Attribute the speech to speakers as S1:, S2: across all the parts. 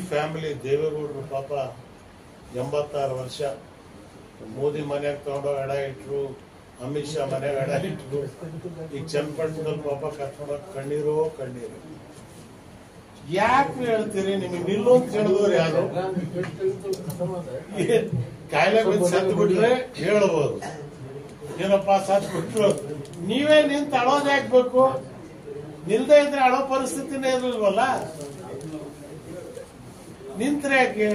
S1: Family ದೇವೇಗೌಡರು ಪಾಪ ಎಂಬತ್ತಾರು ವರ್ಷ ಮೋದಿ ಮನೆಯಾಗ ತಗೊಂಡೋಗಿ ಅಡ ಇಟ್ರು ಅಮಿತ್ ಶಾ ಮನೆಯಾಗ ಅಡ ಇಟ್ರು ಈಗ ಚನ್ನಪಟ್ಟಣದಲ್ಲಿ ಪಾಪ ಕರ್ಕೊಂಡೋಗಿ ಕಣ್ಣೀರು ಕಣ್ಣೀರು ಯಾಕೆ ಹೇಳ್ತೀರಿ ನಿಮಗೆ ನಿಲ್ಲು ಅಂತ ಹೇಳಿದವ್ರು ಯಾರು ಏನ್ ಕಾಯಿಲೆ ಬಿದ್ದು ಸತ್ತು ಬಿಟ್ರೆ ಹೇಳ್ಬೋದು ಏನಪ್ಪ ಸತ್ತು ಬಿಟ್ರು ನೀವೇ ನಿಂತು ಅಳೋದು ಹಾಕ್ಬೇಕು ನಿಲ್ದೇ ಇದ್ರೆ ಅಳೋ ಪರಿಸ್ಥಿತಿನೇ ಇರಲ್ವಲ್ಲ ನಿಂತ್ರೆ ಯಾಕೆ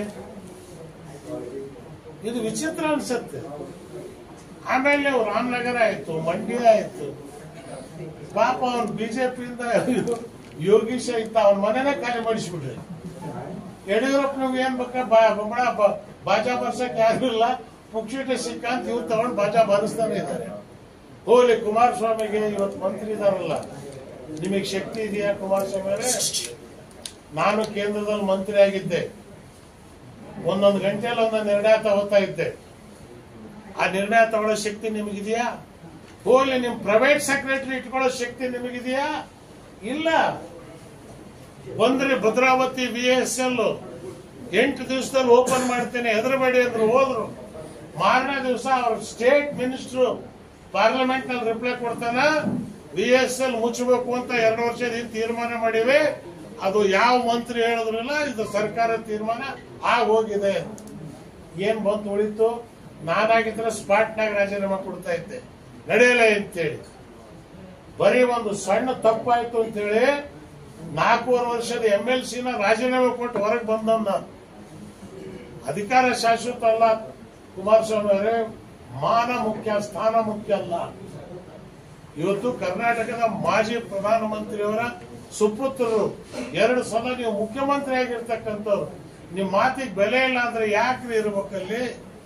S1: ಇದು ವಿಚಿತ್ರ ಅನ್ಸುತ್ತೆ ಆಮೇಲೆ ರಾಮನಗರ ಆಯ್ತು ಮಂಡ್ಯ ಆಯ್ತು ಪಾಪ ಅವನ್ ಬಿಜೆಪಿಯಿಂದ ಯೋಗೀಶ ಇದ್ದ ಅವನ ಮನೆನೇ ಖಾಲಿ ಮಾಡಿಸ್ಬಿಟ್ರಿ ಯಡಿಯೂರಪ್ಪನಿಗೆ ಏನ್ ಬೇಕ ಬಹಳ ಬಾಜಾ ಬರ್ಸಕ್ ಯಾರು ಇಲ್ಲ ಪುಕ್ಷಿಟ ಸಿಕ್ಕ ಅಂತ ಇವ್ರು ತಗೊಂಡು ಬಾಜಾ ಬಾರಿಸ್ತಾನೆ ಇದ್ದಾರೆ ಹೋಗ್ಲಿ ಕುಮಾರಸ್ವಾಮಿಗೆ ಇವತ್ತು ಮಂತ್ರಿ ಇದಾರಲ್ಲ ನಿಮಗೆ ಶಕ್ತಿ ಇದೆಯಾ ಕುಮಾರಸ್ವಾಮಿ ಅವರೇ ನಾನು ಕೇಂದ್ರದಲ್ಲಿ ಮಂತ್ರಿ ಆಗಿದ್ದೆ ಒಂದೊಂದು ಗಂಟೆಯಲ್ಲಿ ಒಂದೊಂದು ನಿರ್ಣಯ ತಗೋತಾ ಇದ್ದೆ ಆ ನಿರ್ಣಯ ತಗೊಳ್ಳೋ ಶಕ್ತಿ ನಿಮಗಿದೆಯಾ ಹೋಗ್ಲಿ ನಿಮ್ ಪ್ರೈವೇಟ್ ಸೆಕ್ರೆಟರಿ ಇಟ್ಕೊಳ್ಳೋ ಶಕ್ತಿ ನಿಮಗಿದೆಯಾ ಇಲ್ಲ ಬಂದ್ರೆ ಭದ್ರಾವತಿ ವಿ ಎಸ್ ಎಲ್ ಎಂಟು ದಿವಸದಲ್ಲಿ ಓಪನ್ ಮಾಡ್ತೇನೆ ಹೆದರಬೇಡಿ ಅಂದ್ರು ಹೋದ್ರು ಮಾರನೇ ದಿವಸ ಅವ್ರ ಸ್ಟೇಟ್ ಮಿನಿಸ್ಟ್ರು ಪಾರ್ಲಿಮೆಂಟ್ ನಲ್ಲಿ ರಿಪ್ಲೈ ಕೊಡ್ತಾನ ವಿ ಎಸ್ ಎಲ್ ಮುಚ್ಚಬೇಕು ಅಂತ ಎರಡು ವರ್ಷದ ಹಿಂದೆ ತೀರ್ಮಾನ ಮಾಡಿವೆ ಅದು ಯಾವ ಮಂತ್ರಿ ಹೇಳಿದ್ರಲ್ಲ ಇದು ಸರ್ಕಾರ ತೀರ್ಮಾನ ಆಗ ಹೋಗಿದೆ ಏನ್ ಬಂತು ಉಳಿತು ನಾನಾಗಿದ್ರೆ ಸ್ಪಾಟ್ನಾಗ ರಾಜೀನಾಮೆ ಕೊಡ್ತಾ ಇದ್ದೆ ನಡೆಯಲ್ಲ ಅಂತೇಳಿ ಬರೀ ಒಂದು ಸಣ್ಣ ತಪ್ಪಾಯ್ತು ಅಂತೇಳಿ ನಾಲ್ಕೂವರೆ ವರ್ಷದ ಎಂ ಎಲ್ ಸಿನ ರಾಜೀನಾಮೆ ಕೊಟ್ಟು ಹೊರಗೆ ಬಂದವ್ ನಾನು ಅಧಿಕಾರ ಶಾಶ್ವತ ಅಲ್ಲ ಕುಮಾರಸ್ವಾಮಿ ಅವರೇ ಮಾನ ಮುಖ್ಯ ಸ್ಥಾನ ಮುಖ್ಯ ಅಲ್ಲ ಇವತ್ತು ಕರ್ನಾಟಕದ ಮಾಜಿ ಪ್ರಧಾನಮಂತ್ರಿಯವರ ಸುಪುತ್ರರು ಎರಡು ಸಲ ನೀವು ಮುಖ್ಯಮಂತ್ರಿ ಆಗಿರ್ತಕ್ಕಂಥವ್ರು ನಿಮ್ ಮಾತಿಗೆ ಬೆಲೆ ಇಲ್ಲ ಅಂದ್ರೆ ಯಾಕ್ರಿ ಇರ್ಬೇಕಲ್ಲಿ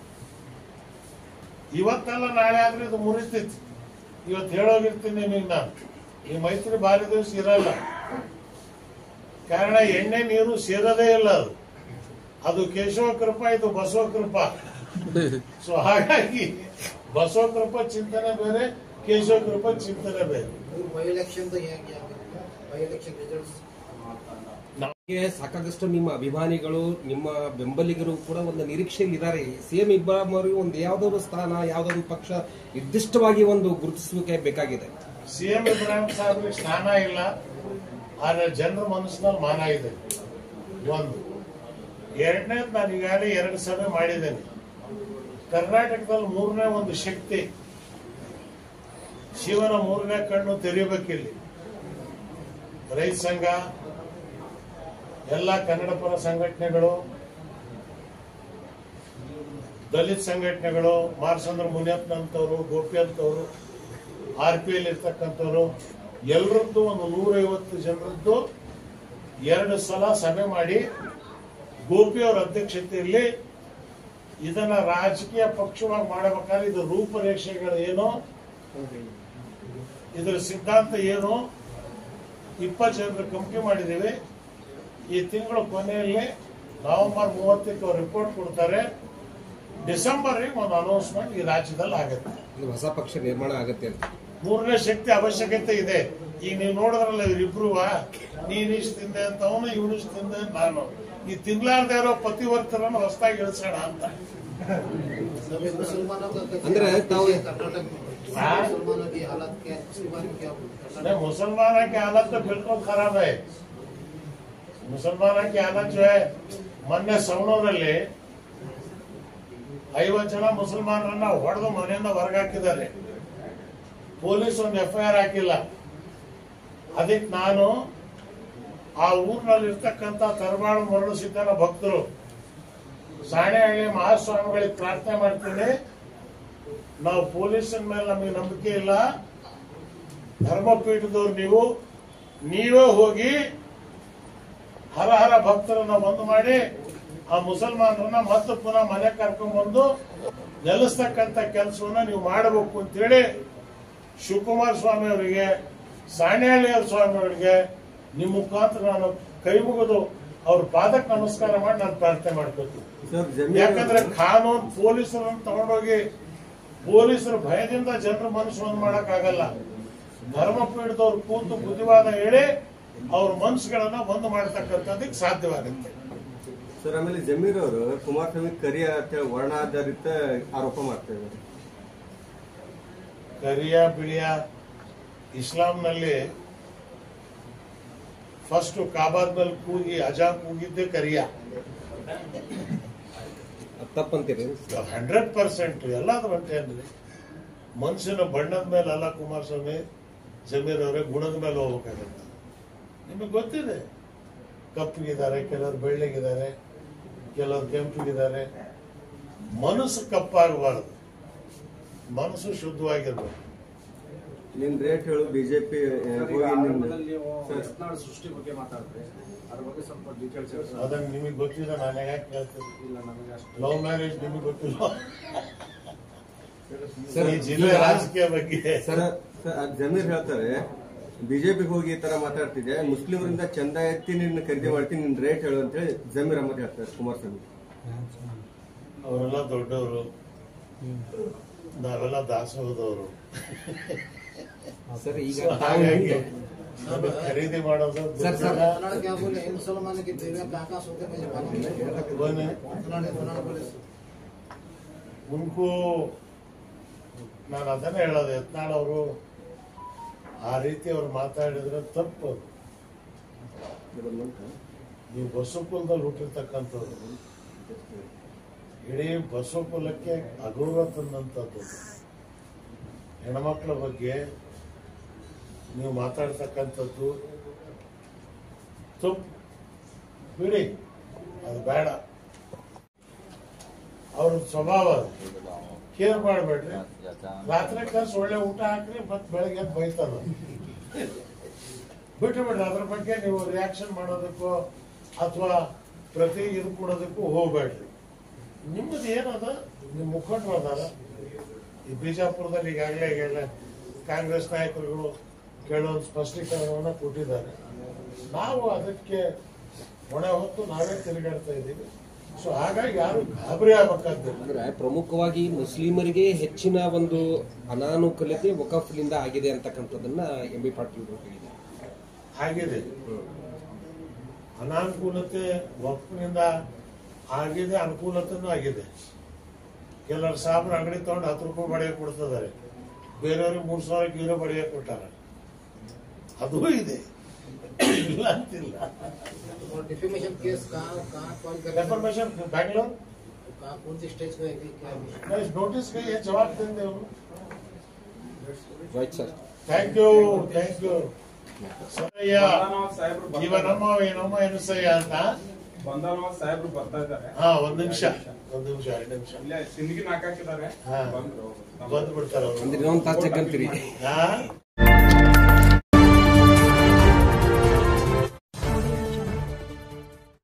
S1: ಇವತ್ತಲ್ಲ ನಾಳೆ ಆದ್ರೆ ಇದು ಮುರಿತೈತಿ ಇವತ್ತು ಹೇಳೋಗಿರ್ತೀನಿ ನಿಮಗೆ ನಾನು ಈ ಮೈತ್ರಿ ಭಾರಿ ದಿವಸ ಇರಲ್ಲ ಕಾರಣ ಎಣ್ಣೆ ನೀರು ಸೇರೋದೇ ಇಲ್ಲ ಅದು ಅದು ಕೇಶವ ಕೃಪಾ ಇದು ಬಸವ ಕೃಪಾ ಸೊ ಹಾಗಾಗಿ ಬಸವ ಕೃಪಾ ಚಿಂತನೆ ಬೇರೆ ಕೇಶವ ಕೃಪಾ ಚಿಂತನೆ ಬೇರೆ
S2: ಬೈ ಎಲೆಕ್ಷನ್ ಹೇಗೆ ಬೈ ಎಲೆಕ್ಷನ್ ರಿಸಲ್ಟ್ಸ್
S3: ನಿಮಗೆ ಸಾಕಾಗಷ್ಟು ನಿಮ್ಮ ಅಭಿಮಾನಿಗಳು ನಿಮ್ಮ ಬೆಂಬಲಿಗರು ಕೂಡ ಒಂದು ನಿರೀಕ್ಷೆಯಲ್ಲಿ ಇದ್ದಾರೆ ಸಿಎಂ ಇಬ್ರಾಹಿಂ ಅವರಿಗೆ ಒಂದು ಯಾವ್ದಾದ್ರು ಸ್ಥಾನ ಯಾವ್ದಾದ್ರು ಪಕ್ಷ ನಿರ್ದಿಷ್ಟವಾಗಿ ಒಂದು ಗುರುತಿಸುವಿಕೆ ಬೇಕಾಗಿದೆ
S1: ಸಿಎಂ ಇಬ್ರಾಹಿಂ ಸಾಹೇಬ್ರಿಗೆ ಸ್ಥಾನ ಇಲ್ಲ ಆದ್ರೆ ಜನರ ಮನಸ್ಸಿನಲ್ಲಿ ಮಾನ ಇದೆ ಒಂದು ಎರಡನೇದು ನಾನು ಈಗಾಗಲೇ ಎರಡು ಸಭೆ ಮಾಡಿದ್ದೇನೆ ಕರ್ನಾಟಕದಲ್ಲಿ ಮೂರನೇ ಒಂದು ಶಕ್ತಿ ಶಿವನ ಮೂರನೇ ಕಣ್ಣು ತೆರೆಯಬೇಕಿಲ್ಲಿ ರೈತ ಸಂಘ ಎಲ್ಲ ಕನ್ನಡ ಪರ ಸಂಘಟನೆಗಳು ದಲಿತ ಸಂಘಟನೆಗಳು ಮಾರ್ಸಂದ್ರ ಮುನಿಯಪ್ಪನಂತವ್ರು ಗೋಪಿ ಅಂತವ್ರು ಆರ್ ಪಿ ಎಲ್ ಇರ್ತಕ್ಕಂಥವ್ರು ಎಲ್ಲರದ್ದು ಒಂದು ನೂರೈವತ್ತು ಜನರದ್ದು ಎರಡು ಸಲ ಸಭೆ ಮಾಡಿ ಗೋಪಿ ಅವರ ಅಧ್ಯಕ್ಷತೆಯಲ್ಲಿ ಇದನ್ನ ರಾಜಕೀಯ ಪಕ್ಷವಾಗಿ ಮಾಡಬೇಕಾದ್ರೆ ಇದು ರೂಪರೇಷೆಗಳು ಏನು ಇದರ ಸಿದ್ಧಾಂತ ಏನು ಇಪ್ಪತ್ತು ಜನರ ಕಮಿಟಿ ಮಾಡಿದ್ದೀವಿ ಈ ತಿಂಗಳ ಕೊನೆಯಲ್ಲಿ ನವೆಂಬರ್ ಮೂವತ್ತಕ್ಕೆ ಅವ್ರು ರಿಪೋರ್ಟ್ ಕೊಡ್ತಾರೆ ಡಿಸೆಂಬರ್ ಒಂದು ಅನೌನ್ಸ್ಮೆಂಟ್ ಈ ರಾಜ್ಯದಲ್ಲಿ ಆಗುತ್ತೆ
S3: ಇದು ಹೊಸ ಪಕ್ಷ ನಿರ್ಮಾಣ ಆಗುತ್ತೆ ಅಂತ
S1: ಮೂರನೇ ಶಕ್ತಿ ಅವಶ್ಯಕತೆ ಇದೆ ಈಗ ನೀವು ನೋಡಿದ್ರಲ್ಲ ಇವ್ರಿಬ್ರು ನೀನ್ ಇಷ್ಟು ತಿಂದೆ ಅಂತ ಅವನು ಇವನು ಇಷ್ಟು ತಿಂದೆ ಅಂತ ನಾನು ಈ ತಿನ್ಲಾರ್ದೆ ಇರೋ ಪತಿವರ್ತರನ್ನು ಹೊಸದಾಗಿ ಇಳಿಸೋಣ ಅಂತ
S2: सभी मुसलमानों का कैसे
S3: अंदर है, ताऊ-
S2: कर्नाटक में
S1: हाँ?
S2: मुसलमानों की हालत क्या मुसलमान की क्या कर्नाटक
S1: नहीं मुसलमान की हालत तो बिल्कुल खराब है ಮುಸಲ್ಮಾನ की हालत जो है ಮೊನ್ನೆ ಸವಣೂರಲ್ಲಿ ಐವತ್ತು ಜನ ಮುಸಲ್ಮಾನರನ್ನ ಹೊಡೆದು ಮನೆಯಿಂದ ಹೊರಗಾಕಿದ್ದಾರೆ ಪೊಲೀಸ್ ಒಂದು ಎಫ್ಐಆರ್ ಹಾಕಿಲ್ಲ ಅದಕ್ಕೆ ನಾನು ಆ ಊರಿನಲ್ಲಿ ಇರ್ತಕ್ಕಂಥ ತರಬಾಳು ಮರಳು ಸಿದ್ದನ ಭಕ್ತರು ಸಾಣೆಹಳ್ಳಿ ಮಹಾಸ್ವಾಮಿಗಳಿಗೆ ಪ್ರಾರ್ಥನೆ ಮಾಡ್ತೀನಿ ನಾವು ಪೊಲೀಸರ ಮೇಲೆ ನಮಗೆ ನಂಬಿಕೆ ಇಲ್ಲ ಧರ್ಮಪೀಠದವ್ರು ನೀವು ನೀವೇ ಹೋಗಿ ಹರ ಹರ ಭಕ್ತರನ್ನ ಬಂದು ಮಾಡಿ ಆ ಮುಸಲ್ಮಾನರನ್ನ ಮತ್ತೆ ಪುನಃ ಮನೆ ಕರ್ಕೊಂಡ್ಬಂದು ನೆಲೆಸ್ತಕ್ಕಂಥ ಕೆಲಸವನ್ನ ನೀವು ಮಾಡಬೇಕು ಅಂತೇಳಿ ಶಿವಕುಮಾರ ಸ್ವಾಮಿ ಅವರಿಗೆ ಸಾಣೇಹಳ್ಳಿಯವ್ರ ಸ್ವಾಮಿ ಅವರಿಗೆ ನಿಮ್ಮ ಮುಖಾಂತರ ನಾನು ಕೈ ಮುಗಿದು ಅವ್ರ ಪಾದಕ್ಕೆ ನಮಸ್ಕಾರ ಮಾಡಿ ನಾನು ಪ್ರಾರ್ಥನೆ ಮಾಡ್ಕೋತೀನಿ ಯಾಕಂದ್ರೆ ಕಾನೂನು ಪೊಲೀಸರನ್ನು ತಗೊಂಡೋಗಿ ಪೊಲೀಸರ ಭಯದಿಂದ ಜನರ ಮನಸ್ಸು ಒಂದ್ ಮಾಡಕ್ ಆಗಲ್ಲ ಧರ್ಮಪೀಠದವ್ರು ಕೂತು ಬುದ್ಧಿವಾದ ಹೇಳಿ ಅವ್ರ ಮನಸ್ಸುಗಳನ್ನ ಒಂದು ಮಾಡ್ತಕ್ಕಂಥದ್ದಕ್ಕೆ ಸಾಧ್ಯವಾಗುತ್ತೆ
S4: ಸರ್ ಆಮೇಲೆ ಜಮೀರ್ ಅವರು ಕುಮಾರಸ್ವಾಮಿ ಕರಿಯ ಅಂತ ಹೇಳಿ ವರ್ಣಾಧಾರಿತ ಆರೋಪ ಮಾಡ್ತಾ ಇದ್ದಾರೆ
S1: ಕರಿಯ ಬಿಳಿಯ ಇಸ್ಲಾಂನಲ್ಲಿ ಫಸ್ಟ್ ಕಾಬಾದ್ ಮೇಲೆ ಕೂಗಿ ಅಜಾ ಕೂಗಿದ್ದೆ ಕರಿಯ
S3: ಅದ್ ತಪ್ಪಂತೀರಿ
S1: ಹಂಡ್ರೆಡ್ ಪರ್ಸೆಂಟ್ ಎಲ್ಲಾದ್ರೂ ಅಂತೇನ್ರಿ ಮನುಷ್ಯನ ಬಣ್ಣದ ಮೇಲೆ ಅಲ್ಲ ಕುಮಾರಸ್ವಾಮಿ ಜಮೀರ್ ಅವರೇ ಗುಣದ ಮೇಲೆ ಹೋಗ್ಬೇಕಾಗತ್ತೆ ನಿಮಗೆ ಗೊತ್ತಿದೆ ಕಪ್ಪಗಿದ್ದಾರೆ ಕೆಲವರು ಬೆಳ್ಳಗಿದ್ದಾರೆ ಕೆಲವರು ಕೆಂಪಗಿದ್ದಾರೆ ಮನಸ್ಸು ಕಪ್ಪಾಗಬಾರದು ಮನಸ್ಸು ಶುದ್ಧವಾಗಿರ್ಬೇಕು
S4: ನಿನ್ ರೇಟ್ ಹೇಳು ಬಿಜೆಪಿ ಹೋಗಿ ನಿನ್ನ ಸರ್,
S2: ಯತ್ನಾಳ್ ಸೃಷ್ಟಿ ಬಗ್ಗೆ ಮಾತಾಡಿದ್ರೆ ಅದ್ರ ಬಗ್ಗೆ ಸ್ವಲ್ಪ ಡೀಟೇಲ್ಸ್
S1: ಅದನ್ನ ನಿಮಗೆ ಗೊತ್ತಿದೆ ನಾನು ಯಾಕೆ ಹೇಳ್ತೀನಿ
S2: ಇಲ್ಲ ನಮಗೆ ಅಷ್ಟು
S1: ಲವ್ ಮ್ಯಾರೇಜ್ ನಿಮಗೆ ಗೊತ್ತಿಲ್ಲ
S3: ಸರ್,
S1: ಈ ಜಿಲ್ಲೆ
S3: ಈಗ-
S1: ರಾಜಕೀಯ ಬಗ್ಗೆ
S4: ಸರ್ ಸರ್, ಅದ್ ಜಮೀರ್ ಹೇಳ್ತಾರೆ ಬಿಜೆಪಿಗೆ ಹೋಗಿ ಈ ತರ ಮಾತಾಡ್ತಿದ್ದೆ ಮುಸ್ಲಿಮರಿಂದ ಚಂದ ಎತ್ತಿ ನಿನ್ನ ಖರೀದಿ ಮಾಡ್ತೀನಿ ನಿನ್ ರೇಟ್ ಹೇಳು ಅಂತ ಹೇಳಿ ಜಮೀರ್ ಅಹಮದ್ ಹೇಳ್ತಾರೆ ಕುಮಾರಸ್ವಾಮಿ
S1: ಅವರೆಲ್ಲ ದೊಡ್ಡವರು ನಾವೆಲ್ಲ ದಾಸೋಹದವರು
S3: ಸರ್ ಈಗ
S1: So, ಹಾಗಾಗಿ ನಮಗೆ ಖರೀದಿ ಮಾಡೋದು
S3: ಸರ್, ಸರ್.
S1: ದುಡ್ಡನ್ನ
S2: कन्नड़ क्या बोले मुसलमान की दिव्या काका सोते मुझे मालूम नहीं
S1: बने।
S2: कन्नड़ कन्नड़ बोले
S1: ಉನ್ಕು ನಾನು ಅದನ್ನೇ ಹೇಳೋದು ಯತ್ನಾಳ್ ಅವರು ಆ ರೀತಿ ಅವ್ರು ಮಾತಾಡಿದ್ರೆ ತಪ್ಪು ಅದು. ನೀವು ಬಸವ ಕುಲದಲ್ಲಿ ಹುಟ್ಟಿರ್ತಕ್ಕಂಥದ್ದು ಇಡೀ ಬಸವ ಕುಲಕ್ಕೆ ಅಗೌರವ ತಂದಂಥದ್ದು ಹೆಣ್ಮಕ್ಳ ಬಗ್ಗೆ ನೀವು ಮಾತಾಡ್ತಕ್ಕಂಥದ್ದು ತಪ್ಪು ಬಿಡಿ ಅದು ಬೇಡ ಅವ್ರ ಸ್ವಭಾವ ಅದು. ಕೇರ್ ಮಾಡಬೇಡ್ರಿ ರಾತ್ರಿ ಕಳ್ಸಿ ಒಳ್ಳೆ ಊಟ ಹಾಕ್ರಿ ಮತ್ತೆ ಬೆಳಗ್ಗೆ ಎದ್ದು ಬೈತಾರ ಬಿಟ್ಟು ಬಿಡ್ರಿ ಅದ್ರ ಬಗ್ಗೆ ನೀವು ರಿಯಾಕ್ಷನ್ ಮಾಡೋದಕ್ಕೋ ಅಥವಾ ಪ್ರತಿ ಇದು ಕೊಡೋದಕ್ಕೂ ಹೋಗ್ಬೇಡ್ರಿ ನಿಮ್ಮದು ಏನದ ನಿಮ್ಮ ಮುಖಂಡರು ಅದಾರ ಈ ಬಿಜಾಪುರದಲ್ಲಿ ಈಗಾಗಲೇ ಈಗೆಲ್ಲ ಕಾಂಗ್ರೆಸ್ ನಾಯಕರುಗಳು ಕೆಲವೊಂದು ಸ್ಪಷ್ಟೀಕರಣವನ್ನು ಕೊಟ್ಟಿದ್ದಾರೆ ನಾವು ಅದಕ್ಕೆ ಹೊಣೆ ಹೊತ್ತು ನಾವೇ ತಿರುಗಾಡ್ತಾ ಇದ್ದೀವಿ ಸೊ ಹಾಗಾಗಿ ಯಾರು ಗಾಬರಿ ಆಗ್ಬೇಕಾಗ್ತದೆ
S3: ಅಂದ್ರೆ ಪ್ರಮುಖವಾಗಿ ಮುಸ್ಲಿಮರಿಗೆ ಹೆಚ್ಚಿನ ಒಂದು ಅನಾನುಕೂಲತೆ ವಕಫ್ಲಿಂದ ಆಗಿದೆ ಅಂತಕ್ಕಂಥದ್ದನ್ನ ಎಂ ಬಿ ಪಾಟೀಲ್ ಅವರು ಹೇಳಿದ್ದಾರೆ
S1: ಆಗಿದೆ ಅನಾನುಕೂಲತೆ ಒಪ್ಪಿನಿಂದ ಆಗಿದೆ ಅನುಕೂಲತೆನೂ ಆಗಿದೆ ಕೆಲವರು ಸಾಬ್ರ ಅಂಗಡಿ ತಗೊಂಡು ಹತ್ತು ರೂಪಾಯಿ ಬಡಿಗೆ ಕೊಡ್ತಿದ್ದಾರೆ ಬೇರೆಯವ್ರಿಗೆ ಮೂರ್ ಸಾವಿರಕ್ಕೆ ಹೀರೋ ಬಡಿಗೆ ಕೊಟ್ಟಾರ ಅದು ಇದೆ ಇಲ್ಲ ಅಂತಿಲ್ಲ
S2: और डिफेमेशन केस कहाँ कहाँ कॉल कर
S1: ರೆಫರ್ಮೇಶನ್ ಬ್ಯಾಂಗ್ಳೂರ್
S2: कहाँ कौन सी स्टेज पे है कि क्या
S1: ನೋಟಿಸ್ ಗೆ ಜವಾಬ್ ತಂದೆ ಅವರು
S3: right sir
S1: thank you thank you ಸರಯ್ಯ
S5: ಸಾಹೇಬ್ರು
S1: ಇವ ನಮ್ಮ ನಮ್ಮ ಎನಸಯ್ಯ ಅಂತ
S5: ಬಂದವ ಸಾಹೇಬ್ರು ಬರ್ತಾ ಇದ್ದಾರೆ
S1: ಹಾ ಒಂದ್ ನಿಮಿಷ ಒಂದ್ ನಿಮಿಷ ಎರಡು ನಿಮಿಷ
S5: ಇಲ್ಲೇ ಸಿಂದಗಿ ನಾಕಾಕಿದ್ದಾರೆ
S1: ಹಾ.
S5: ಬಂದ್ರು
S1: ಬಂದ್ಬಿಡ್ತಾರ
S3: ಅಂದ್ರೆ ಇನ್ನೊಂದು ತಾಸು ಅಂತೀರಿ
S1: ಹಾ